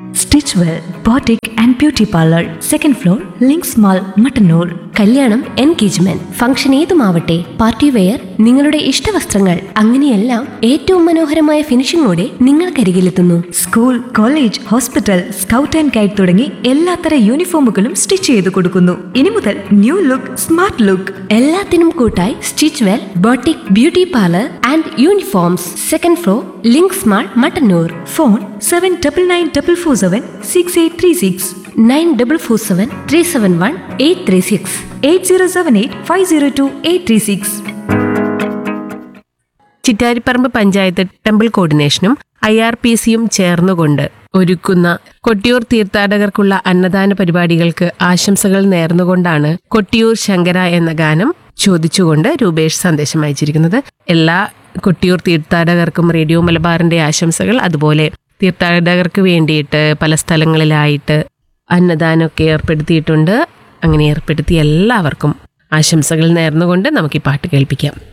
stitch well boutique and beauty parlour second floor links mall Mattannur കല്യാണം engagement function ഏതുമാവട്ടെ party wear നിങ്ങളുടെ ഇഷ്ടവസ്ത്രങ്ങൾ അങ്ങനെയെല്ലാം ഏറ്റവും മനോഹരമായ ഫിനിഷിംഗോടെ നിങ്ങൾക്കരികിലെത്തുന്നു school college hospital scout and guide തുടങ്ങി എല്ലാത്തര യൂണിഫോമുകളും സ്റ്റിച്ച് ചെയ്ത് കൊടുക്കുന്നു ഇനി മുതൽ ന്യൂ ലുക്ക് സ്മാർട്ട് ലുക്ക് എല്ലാത്തിനും കൂട്ടായി stitch well boutique beauty parlour and uniforms second floor links mall Mattannur phone seven double nine double four seven six eight three six nine double four seven three seven one eight three six eight zero seven eight five zero two eight three six Chittariparamba panchayat temple കോർഡിനേഷനും I R P സിയും ചേർന്നുകൊണ്ട് ഒരുക്കുന്ന കൊട്ടിയൂർ തീർത്ഥാടകർക്കുള്ള അന്നദാന പരിപാടികൾക്ക് ആശംസകൾ നേർന്നുകൊണ്ടാണ് കൊട്ടിയൂർ ശങ്കര എന്ന ഗാനം ചോദിച്ചുകൊണ്ട് രൂപേഷ് സന്ദേശം അയച്ചിരിക്കുന്നത് എല്ലാ കൊട്ടിയൂർ തീർത്ഥാടകർക്കും റേഡിയോ മലബാറിന്റെ ആശംസകൾ അതുപോലെ തീർത്ഥാടകർക്ക് വേണ്ടിയിട്ട് പല സ്ഥലങ്ങളിലായിട്ട് അന്നദാനമൊക്കെ ഏർപ്പെടുത്തിയിട്ടുണ്ട് അങ്ങനെ ഏർപ്പെടുത്തിയ എല്ലാവർക്കും ആശംസകൾ നേർന്നുകൊണ്ട് നമുക്ക് ഈ പാട്ട് കേൾപ്പിക്കാം